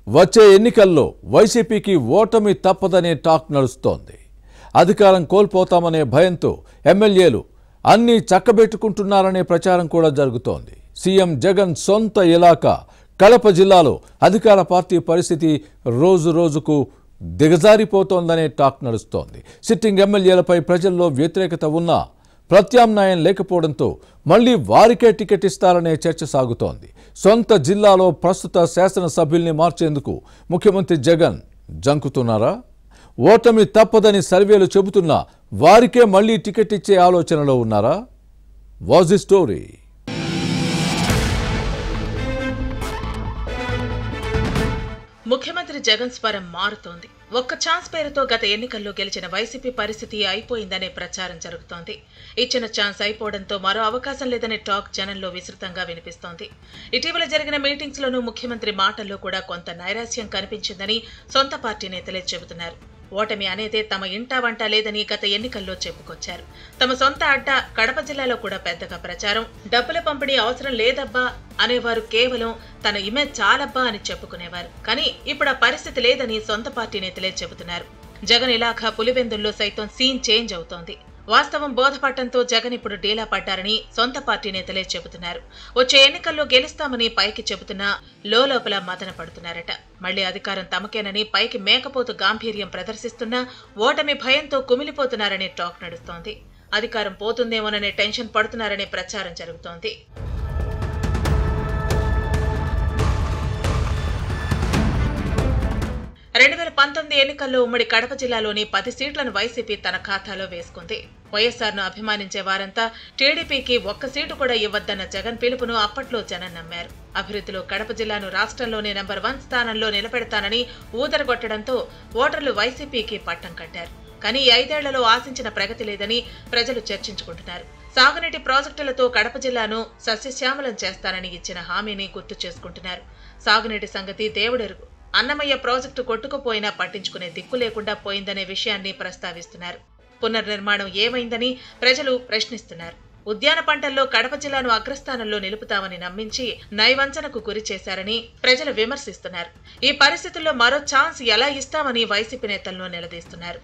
వచ్చే ఎన్నికల్లో వైసీపీకి ఓటమి తప్పదనే టాక్ నడుస్తోంది అధికారం కోల్పోతామనే భయంతో ఎమ్మెల్యేలు అన్నీ చక్కబెట్టుకుంటున్నారనే ప్రచారం కూడా జరుగుతోంది సీఎం జగన్ సొంత ఇలాకా కడప జిల్లాలో అధికార పార్టీ పరిస్థితి రోజు రోజుకు దిగజారిపోతోందనే టాక్ నడుస్తోంది సిట్టింగ్ ఎమ్మెల్యేలపై ప్రజల్లో వ్యతిరేకత ఉన్నా ప్రత్యామ్నాయం లేకపోవడంతో మళ్లీ వారికే టికెట్ ఇస్తారనే చర్చ సాగుతోంది సొంత జిల్లాలో ప్రస్తుత శాసనసభ్యుల్ని మార్చేందుకు ముఖ్యమంత్రి జగన్ జంకుతున్నారా ఓటమి తప్పదని సర్వేలు చెబుతున్నా వారికే మళ్లీ టికెట్ ఇచ్చే ఆలోచనలో ఉన్నారా వాజ్ ది స్టోరీ ముఖ్యమంత్రి జగన్ స్వరం మారుతోంది ఒక్క ఛాన్స్ పేరుతో గత ఎన్నికల్లో గెలిచిన వైసీపీ పరిస్థితి అయిపోయిందనే ప్రచారం జరుగుతోంది ఇచ్చిన ఛాన్స్ అయిపోవడంతో మరో అవకాశం లేదనే టాక్ జనంలో విస్తృతంగా వినిపిస్తోంది ఇటీవల జరిగిన మీటింగ్స్ లోనూ ముఖ్యమంత్రి మాటల్లో కూడా కొంత నైరాశ్యం కనిపించిందని సొంత పార్టీ నేతలే చెబుతున్నారు ఓటమి అనేదే తమ ఇంటా వంట లేదని గత ఎన్నికల్లో చెప్పుకొచ్చారు తమ సొంత అడ్డ కడప జిల్లాలో కూడా పెద్దగా ప్రచారం డబ్బుల పంపిణీ అవసరం లేదబ్బా అనేవారు కేవలం తన ఇమేజ్ చాలబ్బా అని చెప్పుకునేవారు కానీ ఇప్పుడు ఆ పరిస్థితి లేదని సొంత పార్టీ నేతలే చెబుతున్నారు జగన్ ఇలాఖా పులివెందుల్లో సైతం సీన్ చేంజ్ అవుతోంది వాస్తవం బోధపడటంతో జగన్ ఇప్పుడు డీలా పడ్డారని సొంత పార్టీ నేతలే చెబుతున్నారు వచ్చే ఎన్నికల్లో గెలుస్తామని పైకి చెబుతున్నా లోపల మదన పడుతున్నారట మళ్లీ అధికారం తమకేనని పైకి మేకపోతు గాంభీర్యం ప్రదర్శిస్తున్నా ఓటమి భయంతో కుమిలిపోతున్నారనే టాక్ నడుస్తోంది అధికారం పోతుందేమోననే టెన్షన్ పడుతున్నారనే ప్రచారం జరుగుతోంది రెండు వేల పంతొమ్మిది ఎన్నికల్లో ఉమ్మడి కడప జిల్లాలోని పది సీట్లను వైసీపీ తన ఖాతాలో వేసుకుంది వైఎస్ఆర్ను అభిమానించే వారంతా టీడీపీకి ఒక్క సీటు కూడా ఇవ్వద్దన్న జగన్ పిలుపును అప్పట్లో జనం నమ్మారు అభివృద్ధిలో కడప జిల్లాను రాష్ట్రంలోనే నంబర్ వన్ స్థానంలో నిలబెడతానని ఊదరగొట్టడంతో ఓటర్లు వైసీపీకి పట్టం కట్టారు కానీ ఈ ఐదేళ్లలో ఆశించిన ప్రగతి లేదని ప్రజలు చర్చించుకుంటున్నారు సాగునీటి ప్రాజెక్టులతో కడప జిల్లాను సస్యశ్యామలం చేస్తానని ఇచ్చిన హామీని గుర్తు చేసుకుంటున్నారు సాగునీటి సంగతి దేవుడెరుగు అన్నమయ్య ప్రాజెక్టు కొట్టుకుపోయినా పట్టించుకునే దిక్కు లేకుండా పోయిందనే విషయాన్ని ప్రస్తావిస్తున్నారు పునర్నిర్మాణం ఏమైందని ప్రజలు ప్రశ్నిస్తున్నారు ఉద్యాన పంటల్లో కడప జిల్లాను అగ్రస్థానంలో నిలుపుతామని నమ్మించి నైవంచనకు గురి చేశారని ప్రజలు విమర్శిస్తున్నారు ఈ పరిస్థితుల్లో మరో ఛాన్స్ ఎలా ఇస్తామని వైసీపీ నేతలను నిలదీస్తున్నారు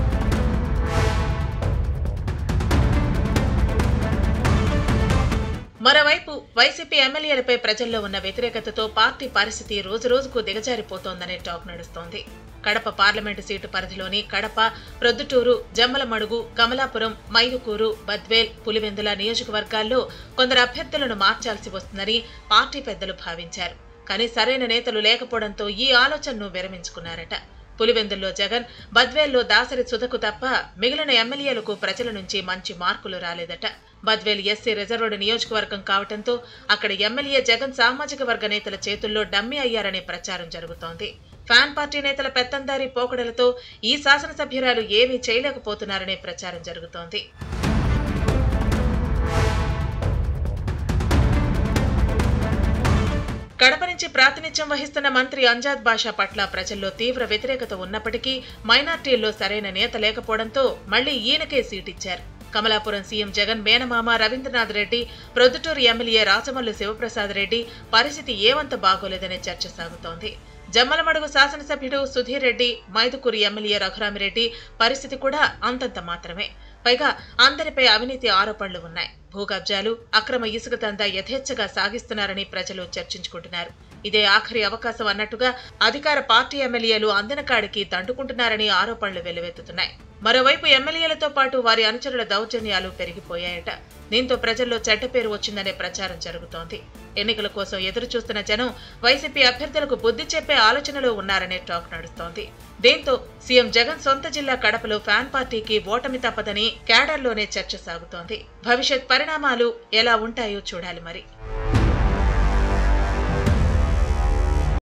మరోవైపు వైసీపీ ఎమ్మెల్యేలపై ప్రజల్లో ఉన్న వ్యతిరేకతతో పార్టీ పరిస్థితి రోజురోజుకు దిగజారిపోతోందనే టాక్ నడుస్తోంది కడప పార్లమెంటు సీటు పరిధిలోని కడప ప్రొద్దుటూరు జమ్మలమడుగు కమలాపురం మైదుకూరు బద్వేల్ పులివెందుల నియోజకవర్గాల్లో కొందరు అభ్యర్థులను మార్చాల్సి వస్తుందని పార్టీ పెద్దలు భావించారు కానీ సరైన నేతలు లేకపోవడంతో ఈ ఆలోచనను విరమించుకున్నారట పులివెందుల్లో జగన్ బద్వేల్లో దాసరి సుధకు తప్ప మిగిలిన ఎమ్మెల్యేలకు ప్రజల నుంచి మంచి మార్కులు రాలేదట బద్వేల్ ఎస్సీ రిజర్వ్డ్ నియోజకవర్గం కావడంతో అక్కడ ఎమ్మెల్యే జగన్ సామాజిక వర్గ నేతల చేతుల్లో డమ్మి అయ్యారనే ప్రచారం జరుగుతోంది ఫ్యాన్ పార్టీ నేతల పెత్తందారీ పోకడలతో ఈ శాసనసభ్యురాలు ఏమీ చేయలేకపోతున్నారనే ప్రచారం జరుగుతోంది కడప నుంచి ప్రాతినిధ్యం వహిస్తున్న మంత్రి అంజాద్ బాషా పట్ల ప్రజల్లో తీవ్ర వ్యతిరేకత ఉన్నప్పటికీ మైనార్టీల్లో సరైన నేత లేకపోవడంతో మళ్లీ ఈయనకే సీటిచ్చారు కమలాపురం సీఎం జగన్ మేనమామ రవీంద్రనాథ్ రెడ్డి ప్రొద్దుటూరు ఎమ్మెల్యే రాచమల్లు శివప్రసాద్ రెడ్డి పరిస్థితి ఏమంత బాగోలేదనే చర్చ సాగుతోంది జమ్మలమడుగు శాసనసభ్యుడు సుధీర్ రెడ్డి మైదుకూరు ఎమ్మెల్యే రఘురామిరెడ్డి పరిస్థితి కూడా అంతంత మాత్రమే పైగా అందరిపై అవినీతి ఆరోపణలు ఉన్నాయి భూకబ్జాలు అక్రమ ఇసుక దందా యథేచ్ఛగా సాగిస్తున్నారని ప్రజలు చర్చించుకుంటున్నారు ఇదే ఆఖరి అవకాశం అన్నట్టుగా అధికార పార్టీ ఎమ్మెల్యేలు అందిన కాడికి దండుకుంటున్నారని ఆరోపణలు వెల్లువెత్తుతున్నాయి మరోవైపు ఎమ్మెల్యేలతో పాటు వారి అనుచరుల దౌర్జన్యాలు పెరిగిపోయాయట దీంతో ప్రజల్లో చెడ్డ పేరు వచ్చిందనే ప్రచారం జరుగుతోంది ఎన్నికల కోసం ఎదురు చూస్తున్న జనం వైసీపీ అభ్యర్థులకు బుద్ధి చెప్పే ఆలోచనలో ఉన్నారనే టాక్ నడుస్తోంది దీంతో సీఎం జగన్ సొంత జిల్లా కడపలో ఫ్యాన్ పార్టీకి ఓటమి తప్పదని క్యాడర్లోనే చర్చ సాగుతోంది భవిష్యత్ పరిణామాలు ఎలా ఉంటాయో చూడాలి మరి